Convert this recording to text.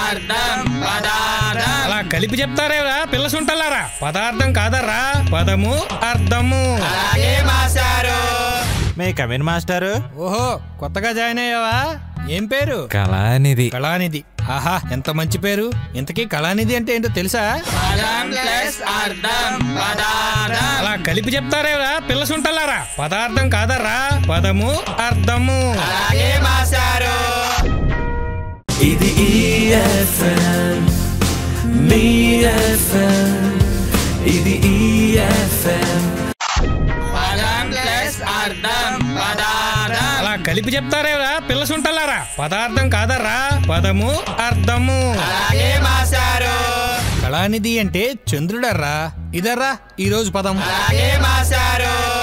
అర్థం పదార్థం అలా కలిపి చెప్తారేరా పిల్ల సుంటలారా పదార్థం కాదర్రా పదము అర్థము అలాగే మాస్టారు మే కమిన్ మాస్టారు ఓహో కొత్తగా జాయిన్ అయ్యావా ఏం పేరు కళానిధి కళానిధి ఆహా ఎంత మంచి పేరు ఇంతకీ కళానిధి అంటే ఏంటో తెలుసా పదం ప్లస్ అర్థం పదార్థం అలా కలిపి చెప్తారేరా పిల్ల సుంటలారా పదార్థం కాదర్రా పదము అర్థము అలాగే మాస్టారు ఇది EFM మీ FM ఇది EFM పదం ప్లస్ అర్థం పదార్థం అలా కలిపి చెప్తారేరా పిల్ల సుంటలారా పదార్థం కాదర్రా పదము అర్థము అలాగే మాస్టారు కళానిధి అంటే చంద్రుడర్రా ఇదర్రా ఈరోజు పదం అలాగే మాస్టారు